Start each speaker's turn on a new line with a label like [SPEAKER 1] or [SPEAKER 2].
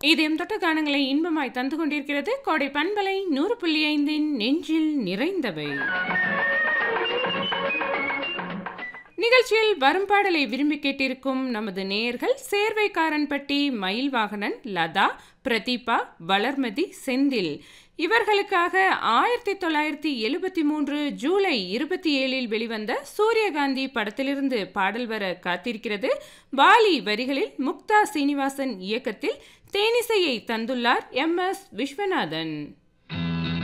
[SPEAKER 1] இதயம் தொட்ட கானங்களை இன்பமாய் தந்து கொண்டிருக்கிறது கோடை பண்பலை நூறு புள்ளி ஐந்தின் நெஞ்சில் நிறைந்தவை நிகழ்ச்சியில் வரும் பாடலை விரும்பி கேட்டிருக்கும் நமது நேயர்கள் சேர்வைக்காரன்பட்டி மயில் வாகனன் லதா பிரதீபா வளர்மதி செந்தில் இவர்களுக்காக ஆயிரத்தி தொள்ளாயிரத்தி எழுபத்தி மூன்று ஜூலை இருபத்தி ஏழில் வெளிவந்த சூரியகாந்தி படத்திலிருந்து பாடல் வர காத்திருக்கிறது வாலி வரிகளில் முக்தா சீனிவாசன் இயக்கத்தில் தேனிசையை தந்துள்ளார் எம் எஸ் விஸ்வநாதன்